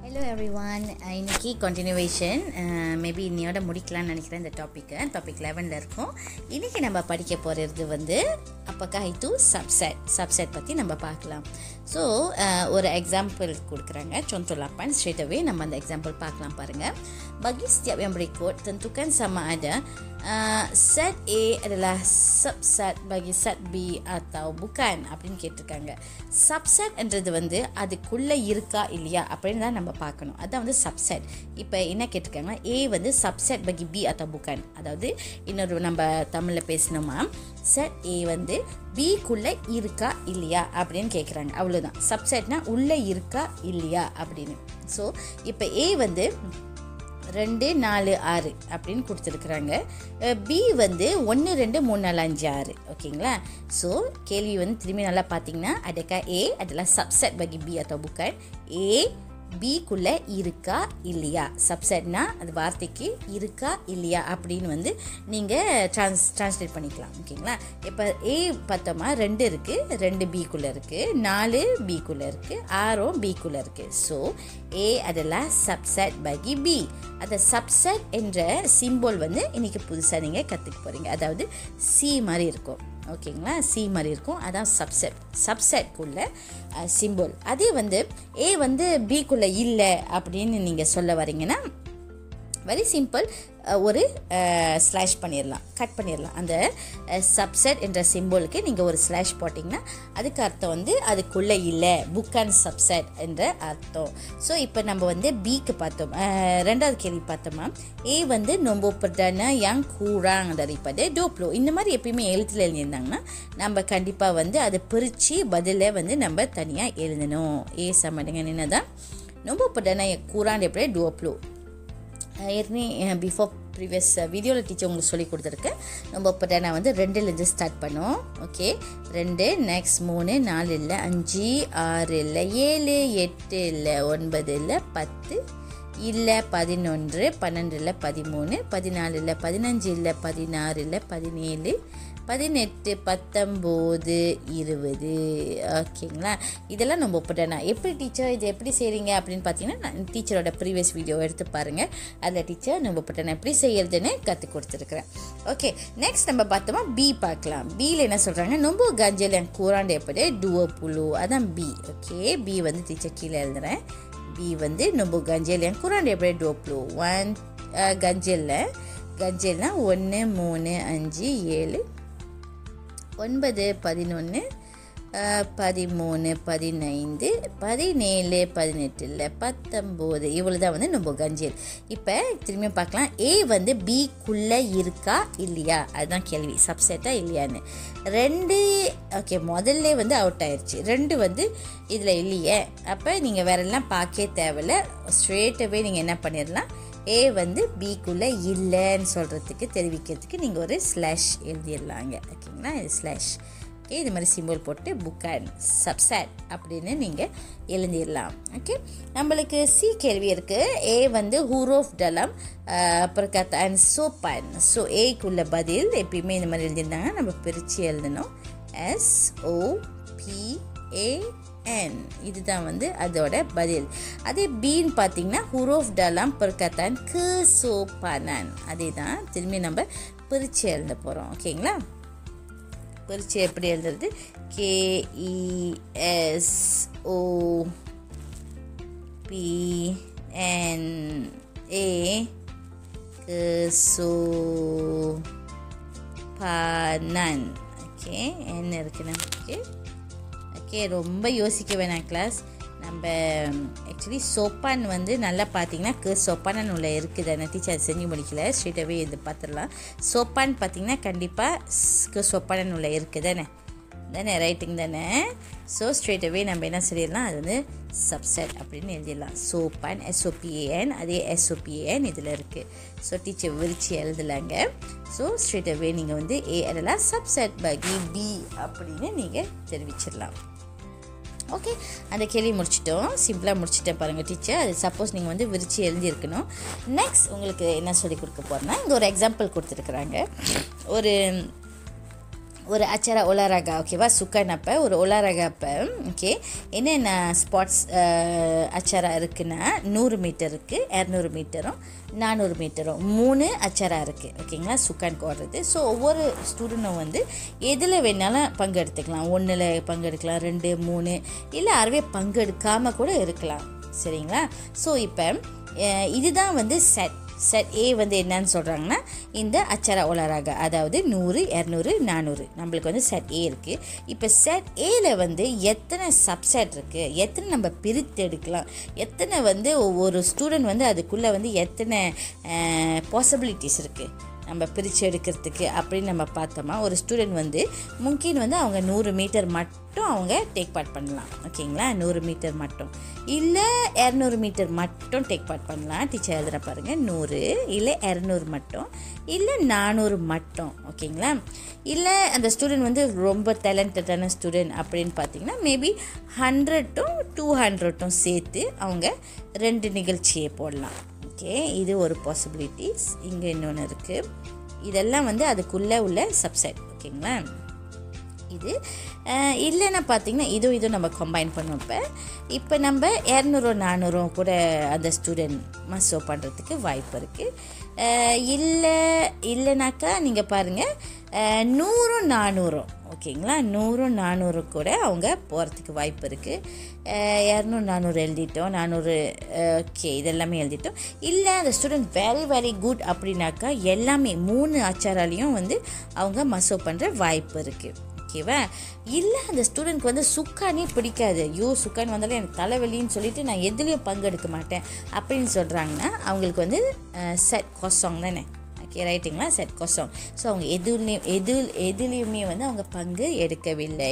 Hello everyone இன்னைக்கு continuation maybe இன்னையோட முடிக்கலாம்னு நினைக்கிறேன் இந்த டாப்பிக்கை டாபிக் லெவனில் இருக்கும் இன்றைக்கி நம்ம படிக்க போகிறது வந்து அப்பக்கா இது சப்செட் சப்செட் பற்றி நம்ம பார்க்கலாம் ஸோ ஒரு எக்ஸாம்பிள் கொடுக்குறாங்க contoh 8 straight away நம்ம அந்த எக்ஸாம்பிள் பார்க்கலாம் பாருங்கள் bagi setiap yang berikut tentukan sama ada uh, set A adalah subset bagi set B atau bukan அப்படின்னு கேட்டிருக்காங்க சப்செட்ன்றது வந்து அதுக்குள்ளே இருக்கா இல்லையா அப்படின்னு தான் நம்ம பார்க்கணும் அதான் வந்து சப்செட் இப்போ என்ன கேட்டிருக்காங்கன்னா ஏ வந்து சப்செட் பகி பி atau bukan அதாவது இன்னொரு நம்ம தமிழில் பேசணுமா செட் ஏ வந்து பிக்குள்ளே இருக்கா இல்லையா அப்படின்னு கேட்குறாங்க அவ்வளோதான் சப்செட்னா உள்ளே இருக்கா இல்லையா அப்படின்னு ஸோ இப்போ ஏ வந்து ரெண்டு நாலு ஆறு அப்படின்னு கொடுத்துருக்குறாங்க பி வந்து ஒன்று ரெண்டு மூணு நாலு அஞ்சு ஆறு ஓகேங்களா ஸோ கேள்வி வந்து திரும்பி நல்லா பார்த்தீங்கன்னா அதுக்கா ஏ அதெல்லாம் சப்செட் பகி பி atau bukan ஏ பிக்குள்ளே இருக்கா இல்லையா சப்செட்னா அது வார்த்தைக்கு இருக்கா இல்லையா அப்படின்னு வந்து நீங்கள் ட்ரான்ஸ் ட்ரான்ஸ்லேட் பண்ணிக்கலாம் ஓகேங்களா இப்போ ஏ பார்த்தோமா ரெண்டு இருக்குது ரெண்டு பிக்குள்ளே இருக்குது நாலு பிக்குள்ளே இருக்குது ஆறும் பிக்குள்ளே இருக்குது ஸோ ஏ அதெல்லாம் சப்செட் பகி பி அந்த சப்செட் என்ற சிம்போல் வந்து இன்றைக்கி புதுசாக நீங்கள் கற்றுக்க போகிறீங்க அதாவது சி மாதிரி இருக்கும் ஓகேங்களா சி மாதிரி இருக்கும் அதான் சப்செட் சப்செட்குள்ள சிம்பிள் அதே வந்து ஏ வந்து பிக்குள்ளே இல்லை அப்படின்னு நீங்கள் சொல்ல வரீங்கன்னா வெரி சிம்பிள் ஒரு ஸ்லாஷ் பண்ணிடலாம் கட் பண்ணிடலாம் அந்த சப்செட் என்ற சிம்பிளுக்கு நீங்கள் ஒரு ஸ்லாஷ் போட்டிங்கன்னா அதுக்கு அர்த்தம் வந்து அதுக்குள்ளே இல்லை புக் அண்ட் சப்செட் என்ற அர்த்தம் ஸோ இப்போ நம்ம வந்து பிக்கு பார்த்தோம் அஹ், ரெண்டாவது கேள்வி பார்த்தோமா ஏ வந்து நொம்போ பிரதான யங் கூறாங் தரிப்பது டோப்ளோ இந்த மாதிரி எப்பயுமே எழுத்தில் எழுதியிருந்தாங்கன்னா நம்ம கண்டிப்பாக வந்து அதை பிரித்து பதிலை வந்து நம்ம தனியாக எழுதணும் ஏ சமடுங்க என்னதான் நொம்போ பிரதான கூறான் எப்படி டோப்ளோ ஏற்கனவே பிஃபோர் ப்ரீவியஸ் வீடியோவில் டீச்சர் உங்களுக்கு சொல்லி கொடுத்துருக்கேன் நம்ம இப்போ நான் வந்து ரெண்டுலேருந்து ஸ்டார்ட் பண்ணோம் ஓகே ரெண்டு நெக்ஸ்ட் மூணு நாலு இல்லை அஞ்சு ஆறு இல்லை ஏழு எட்டு இல்லை ஒன்பது இல்லை பத்து இல்லை பதினொன்று பன்னெண்டு இல்லை பதிமூணு பதினாலு இல்லை பதினஞ்சு இல்லை பதினாறு இல்லை பதினேழு பதினெட்டு பத்தொம்போது இருபது ஓகேங்களா இதெல்லாம் நம்ம ஒப்பிட்டேனா எப்படி டீச்சர் இது எப்படி செய்கிறீங்க அப்படின்னு பார்த்தீங்கன்னா நான் டீச்சரோட ப்ரீவியஸ் வீடியோ எடுத்து பாருங்கள் அதில் டீச்சர் நம்ம ஒப்பிட்டேனா எப்படி செய்யறதுன்னு கற்றுக் கொடுத்துருக்குறேன் ஓகே நெக்ஸ்ட் நம்ம பார்த்தோமா பி பார்க்கலாம் பியில் என்ன சொல்கிறாங்க நொம்பு கஞ்சல் என் கூறாண்டு எப்படி டுவோ புழு அதான் பி ஓகே பி வந்து டீச்சர் கீழே எழுதுறேன் பி வந்து நொம்பு கஞ்சல் என் கூறாண்டு எப்படி டோப்ளூ ஒன் கஞ்சலில் கஞ்சல்னா ஒன்று மூணு அஞ்சு ஏழு ஒன்பது பதினொன்று பதிமூணு பதினைந்து பதினேழு பதினெட்டு இல்லை பத்தொம்போது இவ்வளோ தான் வந்து நம்ம கஞ்சல் இப்போ திரும்பி பார்க்கலாம் ஏ வந்து பிக்குள்ளே இருக்கா இல்லையா அதுதான் கேள்வி சப்செட்டாக இல்லையான்னு ரெண்டு ஓகே முதல்ல வந்து அவுட் ஆயிடுச்சு ரெண்டு வந்து இதில் இல்லையே அப்போ நீங்கள் வேறெல்லாம் பார்க்கவே தேவையில்ல ஸ்ட்ரெயிட்டாகவே நீங்கள் என்ன பண்ணிடலாம் ஏ வந்து பிக்குள்ளே இல்லைன்னு சொல்கிறதுக்கு தெரிவிக்கிறதுக்கு நீங்கள் ஒரு ஸ்லாஷ் எழுதிடலாங்க ஓகேங்களா இது ஸ்லாஷ் ஓகே இது மாதிரி சிம்பிள் போட்டு புக் அண்ட் சப்செட் அப்படின்னு நீங்கள் எழுதிடலாம் ஓகே நம்மளுக்கு சி கேள்வி இருக்குது ஏ வந்து ஹூரோஃப் டலம் பிரகத்தான் சோப்பன் ஸோ ஏக்குள்ள பதில் எப்பயுமே இந்த மாதிரி எழுதியிருந்தாங்க நம்ம பிரித்து எழுதணும் எஸ் ஓ பி ஏ என் இதுதான் வந்து அதோட பதில் அதே பீன் பார்த்தீங்கன்னா ஹுரோஃப் டலாம் பெருக்கத்தான் கு சோ பனன் அதே தான் திரும்பி நம்ம பிரித்து எழுத போகிறோம் ஓகேங்களா பிரித்து எப்படி எழுதுறது கேஇஎஸ் ஓ பி என் ஏ கு சோ பனன் ஓகே என்ன இருக்குன்னு ஓகே ஓகே ரொம்ப யோசிக்க வேணாம் கிளாஸ் நம்ம ஆக்சுவலி சோப்பான் வந்து நல்லா பார்த்தீங்கன்னா கு சோப்பானன் உள்ள இருக்குது அந்த டீச்சர் அதை செஞ்சு முடிக்கல ஸ்ட்ரெயிட்டாகவே இது பார்த்துடலாம் சோப்பான் பார்த்தீங்கன்னா கண்டிப்பாக கு சோப்பானன் உள்ள இருக்குது தானே தானே ரைட்டிங் தானே ஸோ ஸ்ட்ரெயிட்டாகவே நம்ம என்ன சொல்லிடலாம் அது வந்து சப்செட் அப்படின்னு எழுதிடலாம் சோப்பான் எஸ்ஓபிஏஎன் அதே எஸ்ஓபிஏஎன் இதில் இருக்குது ஸோ டீச்சர் விரிச்சு எழுதலாங்க ஸோ ஸ்ட்ரெயிட்டாகவே நீங்கள் வந்து ஏ அதெல்லாம் சப்செட் பகி பி அப்படின்னு நீங்கள் தெரிவிச்சிடலாம் ஓகே அந்த கேள்வி முடிச்சிட்டோம் சிம்பிளாக முடிச்சிட்டேன் பாருங்கள் டீச்சர் அது சப்போஸ் நீங்கள் வந்து விரித்து எழுதியிருக்கணும் நெக்ஸ்ட் உங்களுக்கு என்ன சொல்லி கொடுக்க போகிறேன்னா இங்கே ஒரு எக்ஸாம்பிள் கொடுத்துருக்குறாங்க ஒரு ஒரு அச்சரா ஒலாரகா ஓகேவா சுக்கன் அப்போ ஒரு ஒலாரகா அப்போ ஓகே என்னென்ன ஸ்பாட்ஸ் அச்சரா இருக்குன்னா நூறு மீட்டர் இருக்குது இரநூறு மீட்டரும் நானூறு மீட்டரும் மூணு அச்சரா இருக்குது ஓகேங்களா சுக்கானுக்கு ஓடுறது ஸோ ஒவ்வொரு ஸ்டூடெண்ட்டும் வந்து எதில் வேணாலும் பங்கெடுத்துக்கலாம் ஒன்றில் பங்கெடுக்கலாம் ரெண்டு மூணு இல்லை அறவே பங்கெடுக்காமல் கூட இருக்கலாம் சரிங்களா ஸோ இப்போ இதுதான் வந்து செட் செட் ஏ வந்து என்னன்னு சொல்கிறாங்கன்னா இந்த அச்சரா ஒலராக அதாவது நூறு இரநூறு நானூறு நம்மளுக்கு வந்து செட் ஏ இருக்குது இப்போ செட் ஏல வந்து எத்தனை சப்செட் இருக்குது எத்தனை நம்ம பிரித்து எடுக்கலாம் எத்தனை வந்து ஒவ்வொரு ஸ்டூடெண்ட் வந்து அதுக்குள்ளே வந்து எத்தனை பாசிபிலிட்டிஸ் இருக்குது நம்ம பிரித்து எடுக்கிறதுக்கு அப்படின்னு நம்ம பார்த்தோமா ஒரு ஸ்டூடெண்ட் வந்து முக்கின் வந்து அவங்க நூறு மீட்டர் மட்டும் அவங்க டேக் பார்ட் பண்ணலாம் ஓகேங்களா நூறு மீட்டர் மட்டும் இல்லை இரநூறு மீட்டர் மட்டும் டேக் பார்ட் பண்ணலாம் டீச்சர் எழுதுகிற பாருங்கள் நூறு இல்லை இரநூறு மட்டும் இல்லை நானூறு மட்டும் ஓகேங்களா இல்லை அந்த ஸ்டூடெண்ட் வந்து ரொம்ப டேலண்டடான ஸ்டூடெண்ட் அப்படின்னு பார்த்தீங்கன்னா மேபி ஹண்ட்ரட்டும் டூ ஹண்ட்ரட்டும் சேர்த்து அவங்க ரெண்டு நிகழ்ச்சியை போடலாம் ஓகே இது ஒரு பாசிபிலிட்டிஸ் இங்கே இன்னொன்று இருக்குது இதெல்லாம் வந்து அதுக்குள்ளே உள்ள சப்செட் ஓகேங்களா இது இல்லைன்னா பார்த்தீங்கன்னா இதுவும் இதுவும் நம்ம கம்பைன் பண்ணுவோம் இப்போ இப்போ நம்ம இரநூறு நானூறும் கூட அந்த ஸ்டூடெண்ட் மசோ பண்ணுறதுக்கு வாய்ப்பு இருக்குது இல்லை இல்லைனாக்கா நீங்கள் பாருங்கள் நூறும் நானூறும் ஓகேங்களா நூறும் நானூறு கூட அவங்க போகிறதுக்கு வாய்ப்பு இருக்குது இரநூறு நானூறு எழுதிட்டோம் நானூறு ஓகே இதெல்லாமே எழுதிட்டோம் இல்லை அந்த ஸ்டூடெண்ட் வெரி வெரி குட் அப்படின்னாக்கா எல்லாமே மூணு ஆச்சாராலையும் வந்து அவங்க மசோ பண்ணுற வாய்ப்பு இருக்குது ஓகேவா இல்லை அந்த ஸ்டூடெண்ட்க்கு வந்து சுக்கானே பிடிக்காது ஐயோ சுக்கான் வந்தாலும் எனக்கு தலைவலின்னு சொல்லிட்டு நான் எதுலேயும் பங்கெடுக்க மாட்டேன் அப்படின்னு சொல்கிறாங்கன்னா அவங்களுக்கு வந்து செட் கொசம் தானே ஓகே ரைட்டுங்களா செட் கொசம் ஸோ அவங்க எதுலேயும் எது எதுலேயுமே வந்து அவங்க பங்கு எடுக்கவில்லை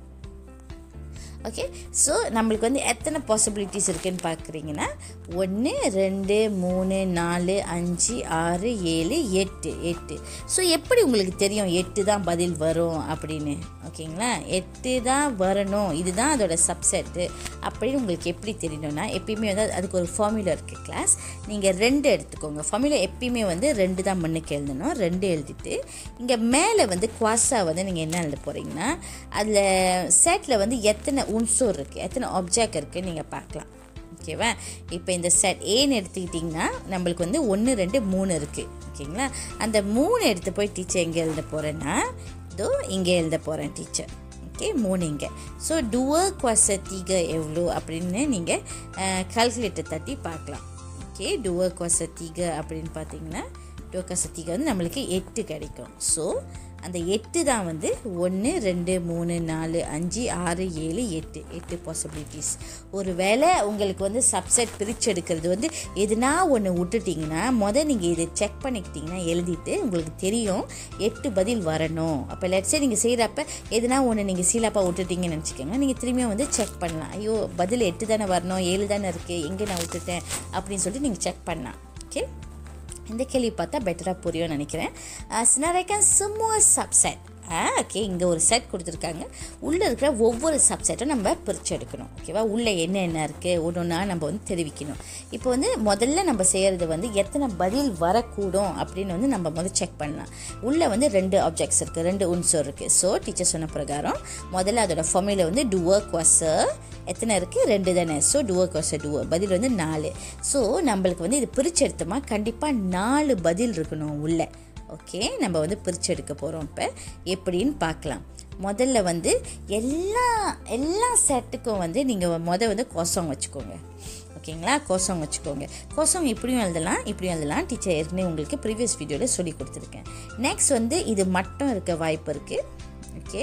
ஓகே ஸோ நம்மளுக்கு வந்து எத்தனை பாசிபிலிட்டிஸ் இருக்குதுன்னு பார்க்குறீங்கன்னா ஒன்று ரெண்டு மூணு நாலு அஞ்சு ஆறு ஏழு எட்டு எட்டு ஸோ எப்படி உங்களுக்கு தெரியும் எட்டு தான் பதில் வரும் அப்படின்னு ஓகேங்களா எட்டு தான் வரணும் இதுதான் அதோட சப்செட்டு அப்படின்னு உங்களுக்கு எப்படி தெரியணும்னா எப்பயுமே வந்து அதுக்கு ஒரு ஃபார்முலா இருக்குது கிளாஸ் நீங்கள் ரெண்டு எடுத்துக்கோங்க ஃபார்முலா எப்பயுமே வந்து ரெண்டு தான் முன்னுக்கு எழுதணும் ரெண்டு எழுதிட்டு இங்கே மேலே வந்து குவாஸா வந்து நீங்கள் என்ன எழுத போகிறீங்கன்னா அதில் செட்டில் வந்து எத்தனை உன்சூர் இருக்குது எத்தனை ஆப்ஜெக்ட் இருக்குதுன்னு நீங்கள் பார்க்கலாம் ஓகேவா இப்போ இந்த செட் ஏன்னு எடுத்துக்கிட்டிங்கன்னா நம்மளுக்கு வந்து ஒன்று ரெண்டு மூணு இருக்குது ஓகேங்களா அந்த மூணு எடுத்து போய் டீச்சர் எங்கே எழுத போகிறேன்னா இதோ இங்கே எழுத போகிறேன் டீச்சர் ஓகே மூணு இங்கே ஸோ டுவர் குவச தீக எவ்வளோ அப்படின்னு நீங்கள் கால்குலேட்டர் தட்டி பார்க்கலாம் ஓகே டுவர் குவச தீக அப்படின்னு பார்த்தீங்கன்னா டுவர் குவச தீக வந்து நம்மளுக்கு எட்டு கிடைக்கும் ஸோ அந்த எட்டு தான் வந்து ஒன்று ரெண்டு மூணு நாலு அஞ்சு ஆறு ஏழு எட்டு எட்டு பாசிபிலிட்டிஸ் ஒரு வேளை உங்களுக்கு வந்து சப்செட் பிரித்து எடுக்கிறது வந்து எதுனா ஒன்று விட்டுட்டிங்கன்னா மொதல் நீங்கள் இதை செக் பண்ணிக்கிட்டிங்கன்னா எழுதிட்டு உங்களுக்கு தெரியும் எட்டு பதில் வரணும் அப்போ லெட்ஸே நீங்கள் செய்கிறப்ப எதுனா ஒன்று நீங்கள் சீலாப்பாக விட்டுட்டீங்கன்னு நினச்சிக்கோங்க நீங்கள் திரும்பியும் வந்து செக் பண்ணலாம் ஐயோ பதில் எட்டு தானே வரணும் ஏழு தானே இருக்குது எங்கே நான் விட்டுட்டேன் அப்படின்னு சொல்லிட்டு நீங்கள் செக் பண்ணலாம் ஓகே இந்த கேள்வி பார்த்தா பெட்டராக புரியும்னு நினைக்கிறேன் சினாரைக்கன் சும்மா சப்செட் ஓகே இங்கே ஒரு செட் கொடுத்துருக்காங்க உள்ளே இருக்கிற ஒவ்வொரு சப்செட்டும் நம்ம பிரித்து எடுக்கணும் ஓகேவா உள்ளே என்ன என்ன இருக்குது ஒன்று ஒன்றா நம்ம வந்து தெரிவிக்கணும் இப்போ வந்து முதல்ல நம்ம செய்கிறது வந்து எத்தனை பதில் வரக்கூடும் அப்படின்னு வந்து நம்ம முதல் செக் பண்ணலாம் உள்ளே வந்து ரெண்டு ஆப்ஜெக்ட்ஸ் இருக்குது ரெண்டு உன்சோர் இருக்குது ஸோ டீச்சர் சொன்ன பிரகாரம் முதல்ல அதோட ஃபார்முலா வந்து டுவர் குவசர் எத்தனை இருக்குது ரெண்டு தானே ஸோ டுவர் கொச டுவர் பதில் வந்து நாலு ஸோ நம்மளுக்கு வந்து இது பிரித்து எடுத்தோமா கண்டிப்பாக நாலு பதில் இருக்கணும் உள்ளே ஓகே நம்ம வந்து பிரித்து எடுக்க போகிறோம் இப்போ எப்படின்னு பார்க்கலாம் முதல்ல வந்து எல்லா எல்லா செட்டுக்கும் வந்து நீங்கள் மொதல் வந்து கோசம் வச்சுக்கோங்க ஓகேங்களா கோசம் வச்சுக்கோங்க கோசம் இப்படியும் எழுதலாம் இப்படியும் எழுதலாம் டீச்சர் ஏற்கனவே உங்களுக்கு ப்ரீவியஸ் வீடியோவில் சொல்லி கொடுத்துருக்கேன் நெக்ஸ்ட் வந்து இது மட்டும் இருக்க வாய்ப்பு இருக்குது ஓகே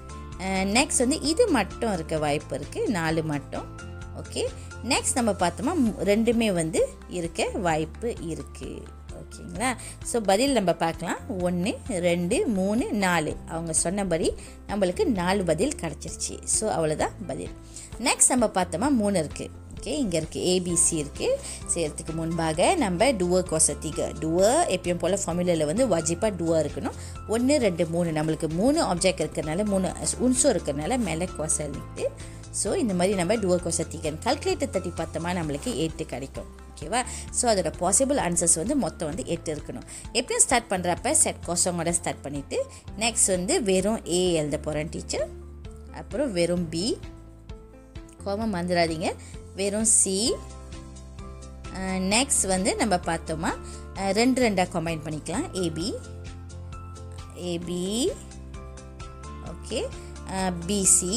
நெக்ஸ்ட் வந்து இது மட்டும் இருக்க வாய்ப்பு இருக்குது நாலு மட்டும் ஓகே நெக்ஸ்ட் நம்ம பார்த்தோமா ரெண்டுமே வந்து இருக்க வாய்ப்பு இருக்குது ஓகேங்களா ஸோ பதில் நம்ம பார்க்கலாம் ஒன்று ரெண்டு மூணு நாலு அவங்க சொன்னபடி நம்மளுக்கு நாலு பதில் கிடச்சிருச்சு ஸோ அவ்வளோதான் பதில் நெக்ஸ்ட் நம்ம பார்த்தோமா மூணு இருக்குது ஓகே இங்கே இருக்குது ஏபிசி இருக்குது செய்கிறதுக்கு முன்பாக நம்ம டுவர் கொசத்திக டுவர் எப்பயும் போல் ஃபார்முலாவில் வந்து வஜிப்பாக டுவர் இருக்கணும் ஒன்று ரெண்டு மூணு நம்மளுக்கு மூணு ஆப்ஜெக்ட் இருக்கிறனால மூணு உன்சோ இருக்கிறனால மேலே கொசலிட்டு ஸோ இந்த மாதிரி நம்ம டுவர் கொசத்திகன் கால்குலேட்டர் தட்டி பார்த்தோமா நம்மளுக்கு எட்டு கிடைக்கும் ஓகேவா ஸோ அதோட பாசிபிள் ஆன்சர்ஸ் வந்து மொத்தம் வந்து எட்டு இருக்கணும் எப்பயும் ஸ்டார்ட் பண்ணுறப்ப செட் கொசங்கோட ஸ்டார்ட் பண்ணிவிட்டு நெக்ஸ்ட் வந்து வெறும் ஏ எழுத போகிறேன் டீச்சர் அப்புறம் வெறும் பி கோமம் மறந்துடாதீங்க வெறும் சி நெக்ஸ்ட் வந்து நம்ம பார்த்தோமா அஹ், ரெண்டு ரெண்டாக கம்பைன் பண்ணிக்கலாம் A B A B okay B C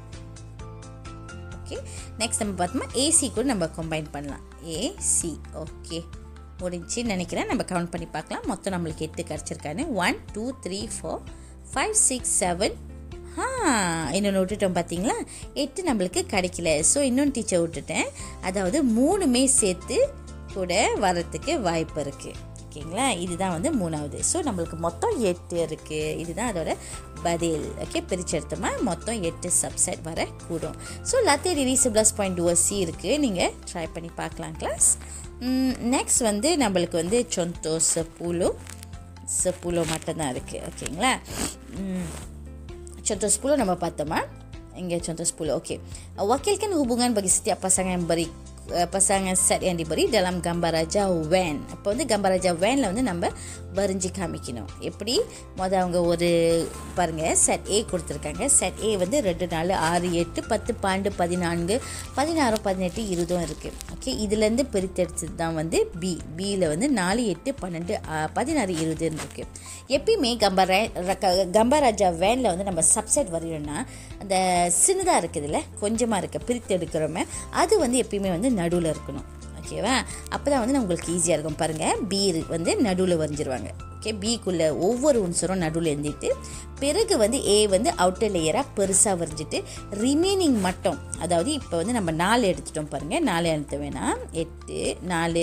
okay next நம்ம பார்த்தோமா ஏசி கூட நம்ம கம்பைன் பண்ணலாம் ஏசி ஓகே முடிஞ்சுன்னு நினைக்கிறேன் நம்ம கவுண்ட் பண்ணி பார்க்கலாம் மொத்தம் நம்மளுக்கு எட்டு கிடச்சிருக்கான்னு one two three four five six seven ஆ இன்னொன்று விட்டுட்டோம் பார்த்தீங்களா எட்டு நம்மளுக்கு கிடைக்கல ஸோ இன்னொன்று டீச்சர் விட்டுட்டேன் அதாவது மூணுமே சேர்த்து கூட வர்றதுக்கு வாய்ப்பு இருக்குது ஓகேங்களா இதுதான் வந்து மூணாவது ஸோ நம்மளுக்கு மொத்தம் எட்டு இருக்குது இதுதான் அதோட பதில் ஓகே பிரித்து எடுத்தோமா மொத்தம் எட்டு சப்செட் வர கூடும் ஸோ லத்தே ரிலீசபிளஸ் பாயிண்ட் சி இருக்குது நீங்கள் ட்ரை பண்ணி பார்க்கலாம் கிளாஸ் நெக்ஸ்ட் வந்து நம்மளுக்கு வந்து சொந்தோ சப்பூலோ சப்பூலோ மட்டும்தான் இருக்குது ஓகேங்களா ம், contoh 10 nama pertama Hingga contoh 10 Okey Wakilkan hubungan bagi setiap pasangan yang beri uh, pasangan set yang diberi dalam gambar raja when அப்போ வந்து gambar raja whenல வந்து நம்ம வரைஞ்சி காமிக்கணும் எப்படி முத அவங்க ஒரு பாருங்க செட் ஏ கொடுத்துருக்காங்க செட் ஏ வந்து ரெண்டு நாலு ஆறு எட்டு பத்து பன்னெண்டு பதினான்கு பதினாறு பதினெட்டு இருபதும் இருக்குது ஓகே இதுலேருந்து பிரித்தெடுத்தது தான் வந்து பி பியில் வந்து நாலு எட்டு பன்னெண்டு ஆ, பதினாறு இருபதுன்னு இருக்குது எப்பயுமே கம்பரா கம்பராஜா வேனில் வந்து நம்ம சப்செட் வரையணும்னா அந்த சின்னதாக இருக்குதுல்ல கொஞ்சமாக இருக்க பிரித்து எடுக்கிறோமே அது வந்து எப்பயுமே வந்து நடுவில் இருக்கணும் ஓகேவா அப்போ தான் வந்து உங்களுக்கு ஈஸியாக இருக்கும் பாருங்கள் பி வந்து நடுவில் வரைஞ்சிருவாங்க ஓகே பிக்குள்ளே ஒவ்வொரு உன்சரும் நடுவில் எழுந்திட்டு பிறகு வந்து ஏ வந்து அவுட்டர் லேயராக பெருசாக வரைஞ்சிட்டு ரிமைனிங் மட்டும் அதாவது இப்போ வந்து நம்ம நாலு எடுத்துட்டோம் பாருங்கள் நாலு எடுத்த வேணாம் எட்டு நாலு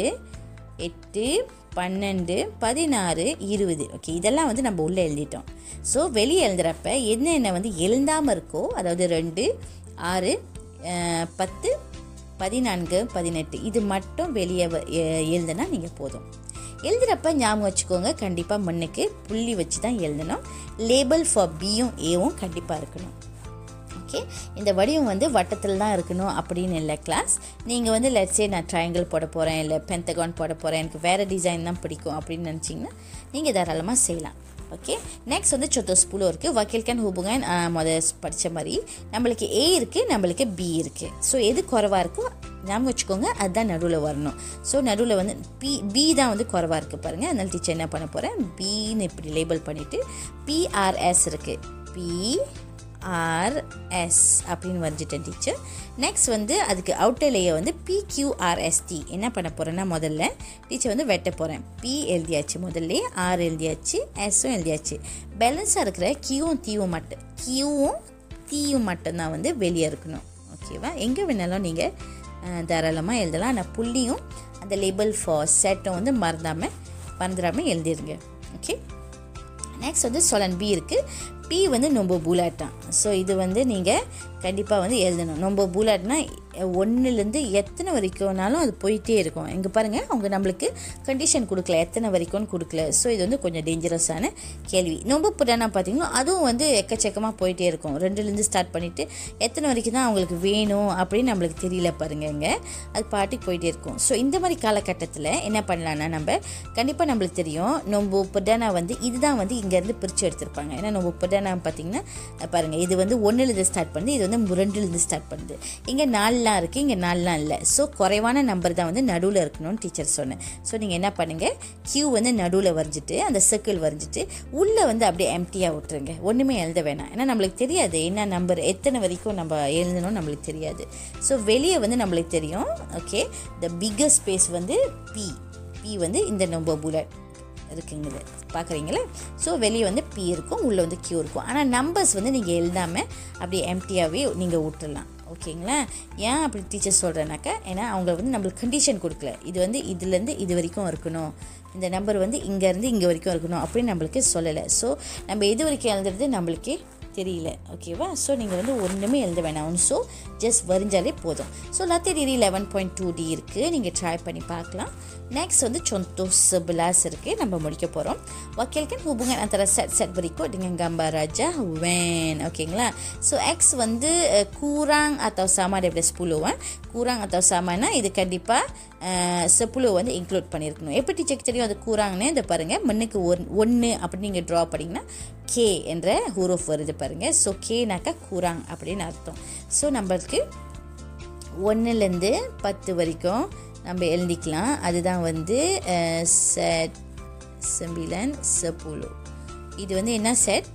எட்டு பன்னெண்டு பதினாறு இருபது ஓகே இதெல்லாம் வந்து நம்ம உள்ளே எழுதிட்டோம் ஸோ வெளியே எழுதுறப்ப என்னென்ன வந்து எழுந்தாமல் இருக்கோ அதாவது ரெண்டு ஆறு அஹ், பத்து பதினான்கு பதினெட்டு இது மட்டும் வெளியே வ- எ- எழுதுனா நீங்கள் போதும் எழுதுறப்ப ஞாபகம் வச்சுக்கோங்க கண்டிப்பாக முன்னுக்கு புள்ளி வச்சு தான் எழுதணும் லேபிள் ஃபார் பியும் ஏவும் கண்டிப்பாக இருக்கணும் ஓகே இந்த வடிவம் வந்து வட்டத்தில் தான் இருக்கணும் அப்படின்னு இல்லை கிளாஸ் நீங்கள் வந்து லெட்ஸே நான் ட்ரையாங்கிள் போட போகிறேன் இல்லை பென்தகான் போட போகிறேன் எனக்கு வேறு டிசைன் தான் பிடிக்கும் அப்படின்னு நினச்சிங்கன்னா நீங்கள் தாராளமாக செய்யலாம் ஓகே நெக்ஸ்ட் வந்து சொத்தோ ஸ்பூலோ இருக்குது வக்கீல்கன் ஹூபுங்கன் முத படித்த மாதிரி நம்மளுக்கு ஏ இருக்குது நம்மளுக்கு பி இருக்குது ஸோ எது குறவாக இருக்கோ ஞாபகம் வச்சுக்கோங்க அதுதான் நடுவில் வரணும் ஸோ நடுவில் வந்து பி பி தான் வந்து குறவாக இருக்குது பாருங்கள் அதனால டீச்சர் என்ன பண்ண போகிறேன் பின்னு இப்படி லேபிள் பண்ணிவிட்டு பிஆர்எஸ் இருக்குது பி ஆர்எஸ் அப்படின்னு வரைஞ்சிட்டேன் டீச்சர் நெக்ஸ்ட் வந்து அதுக்கு அவுட்டர் லேயர் வந்து பிக்யூஆர்எஸ்டி என்ன பண்ண போகிறேன்னா முதல்ல டீச்சர் வந்து வெட்ட போகிறேன் பி எழுதியாச்சு முதல்ல ஆர் எழுதியாச்சு எஸ்ஸும் எழுதியாச்சு பேலன்ஸாக இருக்கிற கியூவும் தீவும் மட்டும் கியூவும் தீயும் மட்டும்தான் வந்து வெளியே இருக்கணும் ஓகேவா எங்கே வேணாலும் நீங்கள் தாராளமாக எழுதலாம் ஆனால் புள்ளியும் அந்த லேபிள் ஃபார் செட்டும் வந்து மறந்தாமல் மறந்துடாமல் எழுதிருங்க ஓகே நெக்ஸ்ட் வந்து சொலன் பி இருக்குது பி வந்து நொம்ப பூலாட்டான் ஸோ இது வந்து நீங்கள் கண்டிப்பாக வந்து எழுதணும் நொம்ப பூலாட்னா ஒன்றுலேருந்து எத்தனை வரைக்கும்னாலும் அது போயிட்டே இருக்கும் இங்கே பாருங்கள் அவங்க நம்மளுக்கு கண்டிஷன் கொடுக்கல எத்தனை வரைக்கும்னு கொடுக்கல ஸோ இது வந்து கொஞ்சம் டேஞ்சரஸான கேள்வி நொம்ப புடானா பார்த்தீங்கன்னா அதுவும் வந்து எக்கச்சக்கமாக போயிட்டே இருக்கும் ரெண்டுலேருந்து ஸ்டார்ட் பண்ணிவிட்டு எத்தனை வரைக்கும் தான் அவங்களுக்கு வேணும் அப்படின்னு நம்மளுக்கு தெரியல பாருங்க இங்கே அது பாட்டுக்கு போயிட்டே இருக்கும் ஸோ இந்த மாதிரி காலகட்டத்தில் என்ன பண்ணலான்னா நம்ம கண்டிப்பாக நம்மளுக்கு தெரியும் நொம்பு புடானா வந்து இதுதான் வந்து இங்கேருந்து பிரித்து எடுத்திருப்பாங்க ஏன்னா நொம்பு புடானா பார்த்தீங்கன்னா அஹ் பாருங்க இது வந்து ஒன்றுலேருந்து ஸ்டார்ட் பண்ணுது இது வந்து ரெண்டுலேருந்து ஸ்டார்ட் பண்ணுது இங்கே நாலுலாம் இருக்குது இங்கே நாலுலாம் இல்லை ஸோ குறைவான நம்பர் தான் வந்து நடுவில் இருக்கணும்னு டீச்சர் சொன்னேன் ஸோ நீங்கள் என்ன பண்ணுங்கள் கியூ வந்து நடுவில் வரைஞ்சிட்டு அந்த சர்க்கிள் வரைஞ்சிட்டு உள்ளே வந்து அப்படியே எம்டியாக விட்டுருங்க ஒன்றுமே எழுத வேணாம் ஏன்னா நம்மளுக்கு தெரியாது என்ன நம்பர் எத்தனை வரைக்கும் நம்ம எழுதணும் நம்மளுக்கு தெரியாது ஸோ வெளியே வந்து நம்மளுக்கு தெரியும் ஓகே த பிக்கஸ்ட் ஸ்பேஸ் வந்து பி பி வந்து இந்த நொம்ப புல்லட் இருக்குங்குது பார்க்குறீங்களா ஸோ வெளியே வந்து பி இருக்கும் உள்ளே வந்து கியூ இருக்கும் ஆனால் நம்பர்ஸ் வந்து நீங்கள் எழுதாமல் அப்படியே எம்டியாகவே நீங்கள் விட்டுறலாம் ஓகேங்களா ஏன் அப்படி டீச்சர் சொல்கிறேன்னாக்கா ஏன்னா அவங்க வந்து நம்மளுக்கு கண்டிஷன் கொடுக்கல இது வந்து இதுலேருந்து இது வரைக்கும் இருக்கணும் இந்த நம்பர் வந்து இங்கேருந்து இங்கே வரைக்கும் இருக்கணும் அப்படின்னு நம்மளுக்கு சொல்லலை ஸோ நம்ம எது வரைக்கும் எழுதுறது நம்மளுக்கே தெரியல ஓகேவா ஸோ நீங்கள் வந்து ஒன்றுமே எழுத வேணாம் ஸோ ஜஸ்ட் வரிஞ்சாலே போதும் ஸோ லத்தேரி லெவன் பாயிண்ட் டூ டி இருக்குது நீங்கள் ட்ரை பண்ணி பார்க்கலாம் நெக்ஸ்ட் வந்து contoh sebelas இருக்குது நம்ம முடிக்க போகிறோம் wakilkan hubungan antara set-set berikut dengan gambar raja when okeyங்களா ஸோ எக்ஸ் வந்து அஹ், kurang atau sama daripada 10 eh? kurang atau samana இது கண்டிப்பாக செப்புலோ வந்து இன்க்ளூட் பண்ணியிருக்கணும் எப்படி டீச்சருக்கு தெரியும் அது கூறாங்கன்னு இதை பாருங்கள் மண்ணுக்கு ஒன் ஒன்று அப்படின்னு நீங்கள் ட்ரா பண்ணிங்கன்னா கே என்ற ஹூரோஃப் வருது பாருங்கள் ஸோ கேனாக்கா கூறாங் அப்படின்னு அர்த்தம் ஸோ நம்மளுக்கு ஒன்றுலேருந்து பத்து வரைக்கும் நம்ம எழுதிக்கலாம் அதுதான் வந்து செட் செம்பிலன் செப்புலோ இது வந்து என்ன செட்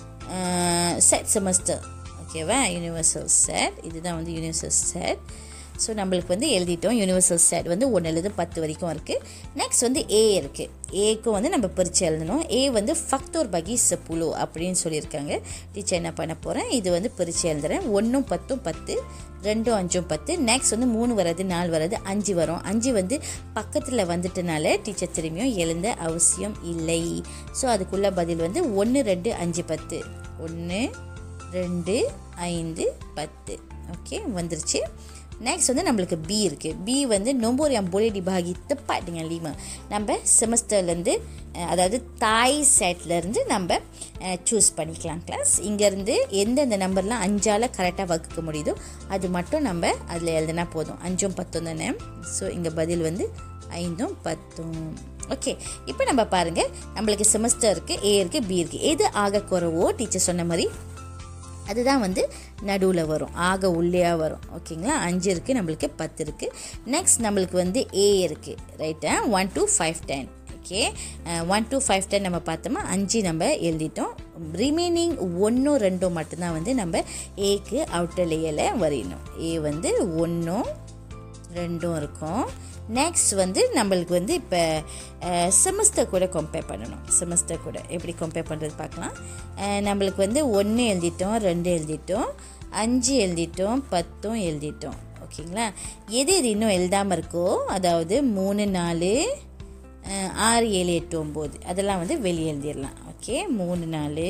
செட் செமஸ்டர் ஓகேவா யூனிவர்சல் செட் இதுதான் வந்து யூனிவர்சல் செட் ஸோ நம்மளுக்கு வந்து எழுதிட்டோம் யூனிவர்சல் செட் வந்து ஒன்றுலேருந்து பத்து வரைக்கும் இருக்குது நெக்ஸ்ட் வந்து ஏ இருக்குது ஏக்கும் வந்து நம்ம பிரித்து எழுதணும் ஏ வந்து ஃபக்தோர் பகி செப்புலோ அப்படின்னு சொல்லியிருக்காங்க டீச்சர் என்ன பண்ண போகிறேன் இது வந்து பிரித்து எழுதுறேன் ஒன்றும் பத்தும் பத்து ரெண்டும் அஞ்சும் பத்து நெக்ஸ்ட் வந்து மூணு வராது நாலு வராது அஞ்சு வரும் அஞ்சு வந்து பக்கத்தில் வந்துட்டனால டீச்சர் திரும்பியும் எழுந்த அவசியம் இல்லை ஸோ அதுக்குள்ள பதில் வந்து ஒன்று ரெண்டு அஞ்சு பத்து ஒன்று ரெண்டு ஐந்து பத்து ஓகே வந்துருச்சு நெக்ஸ்ட் வந்து நம்மளுக்கு பி இருக்குது பி வந்து நொம்போர் yang boleh dibagi tepat dengan lima நம்ம செமஸ்டர்லேருந்து அதாவது தாய் செட்லேருந்து நம்ம சூஸ் பண்ணிக்கலாம் கிளாஸ் இங்கேருந்து எந்தெந்த நம்பர்லாம் அஞ்சால் கரெக்டாக வகுக்க முடியுதோ அது மட்டும் நம்ம அதில் எழுதினா போதும் அஞ்சும் பத்தும் தானே ஸோ இங்கே பதில் வந்து ஐந்தும் பத்தும் ஓகே இப்போ நம்ம பாருங்கள் நம்மளுக்கு செமஸ்டர் இருக்குது ஏ இருக்குது பி இருக்குது எது ஆக குறவோ டீச்சர் சொன்ன மாதிரி அதுதான் வந்து நடுவில் வரும் ஆக உள்ளேயா வரும் ஓகேங்களா அஞ்சு இருக்குது நம்மளுக்கு பத்து இருக்குது நெக்ஸ்ட் நம்மளுக்கு வந்து ஏ இருக்குது ரைட்டா one two five ten okay one two five ten நம்ம பார்த்தோமா அஞ்சு நம்ம எழுதிட்டோம் ரிமைனிங் ஒன்றும் ரெண்டும் மட்டும்தான் வந்து நம்ம ஏக்கு அவுட்டர் லேயரில் வரையணும் ஏ வந்து ஒன்றும் ரெண்டும் இருக்கும் நெக்ஸ்ட் வந்து நம்மளுக்கு வந்து இப்போ செமஸ்டர் கூட கம்பேர் பண்ணணும் செமஸ்டர் கூட எப்படி கம்பேர் பண்ணுறது பார்க்கலாம் அஹ் நம்மளுக்கு வந்து ஒன்று எழுதிட்டோம் ரெண்டு எழுதிட்டோம் அஞ்சு எழுதிட்டோம் பத்தும் எழுதிட்டோம் ஓகேங்களா எது எது இன்னும் எழுதாமல் இருக்கோ அதாவது மூணு நாலு அஹ் ஆறு ஏழு எட்டு ஒம்பது அதெல்லாம் வந்து வெளியே எழுதிடலாம் ஓகே மூணு நாலு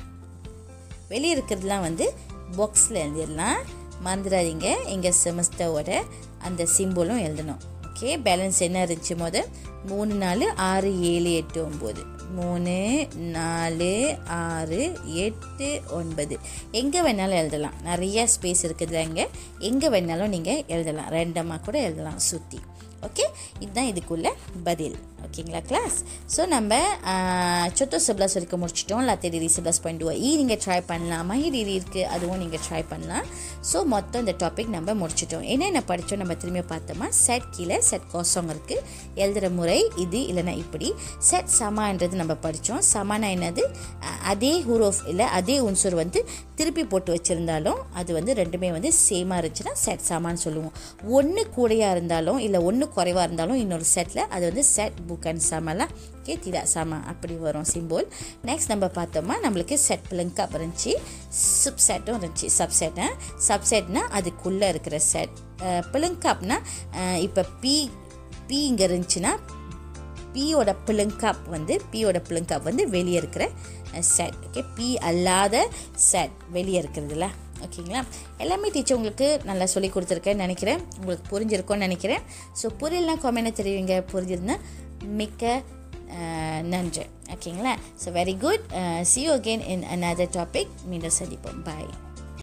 வெளியே இருக்கிறதுலாம் வந்து பாக்ஸில் எழுதிடலாம் மறந்துடாதீங்க எங்கள் செமஸ்டரோட அந்த சிம்பிளும் எழுதணும் ஓகே பேலன்ஸ் என்ன இருந்துச்சு போது மூணு நாலு ஆறு ஏழு எட்டு ஒம்பது மூணு நாலு ஆறு எட்டு ஒன்பது எங்கே வேணாலும் எழுதலாம் நிறைய ஸ்பேஸ் இருக்குது இங்கே எங்கே வேணாலும் நீங்கள் எழுதலாம் ரெண்டமாக கூட எழுதலாம் சுற்றி ஓகே இதுதான் இதுக்குள்ள பதில் ஓகேங்களா கிளாஸ் ஸோ நம்ம சொத்தோ செப்ளாஸ் வரைக்கும் முடிச்சிட்டோம் லத்தே டிரி செப்ளாஸ் பாயிண்ட் டூ ஈ நீங்கள் ட்ரை பண்ணலாம் மஹி டிரி இருக்குது அதுவும் நீங்கள் ட்ரை பண்ணலாம் ஸோ மொத்தம் இந்த டாபிக் நம்ம முடிச்சிட்டோம் என்னென்ன படித்தோம் நம்ம திரும்பி பார்த்தோமா செட் கீழே செட் கோசம் இருக்குது எழுதுகிற முறை இது இல்லைன்னா இப்படி செட் சமான்றது நம்ம படித்தோம் சமானா என்னது அஹ், அதே ஹூரோஃப் இல்லை அதே உன்சூர் வந்து திருப்பி போட்டு வச்சுருந்தாலும் அது வந்து ரெண்டுமே வந்து சேமாக இருந்துச்சுன்னா செட் சமான்னு சொல்லுவோம் ஒன்று கூடையாக இருந்தாலும் இல்லை ஒன்று குறைவாக இருந்தாலும் இன்னொரு செட்டில் அது வந்து செட் புக்கன் சமலாம் ஓகே திடா சம அப்படி வரும் சிம்போல் நெக்ஸ்ட் நம்ம பார்த்தோமா நம்மளுக்கு செட் பிளங்கப் இருந்துச்சு சப் செட்டும் இருந்துச்சு சப் செட்டு சப் செட்னா அதுக்குள்ளே இருக்கிற செட் பிளங்கப்னா இப்போ பி பி இங்கே இருந்துச்சுன்னா பியோட பிளங்கப் வந்து பியோட பிளங்கப் வந்து வெளியே இருக்கிற செட் ஓகே பி அல்லாத செட் வெளியே இருக்கிறதுல ஓகேங்களா எல்லாமே டீச்சர் உங்களுக்கு நல்லா சொல்லி கொடுத்துருக்கேன்னு நினைக்கிறேன் உங்களுக்கு புரிஞ்சிருக்கும்னு நினைக்கிறேன் ஸோ புரியலனா கமெண்ட் தெரிவிங்க புரிஞ்சிருந்தா மிக்க அஹ், நன்றி ஓகேங்களா so very good see you again in another topic மீண்டும் சந்திப்போம் பாய்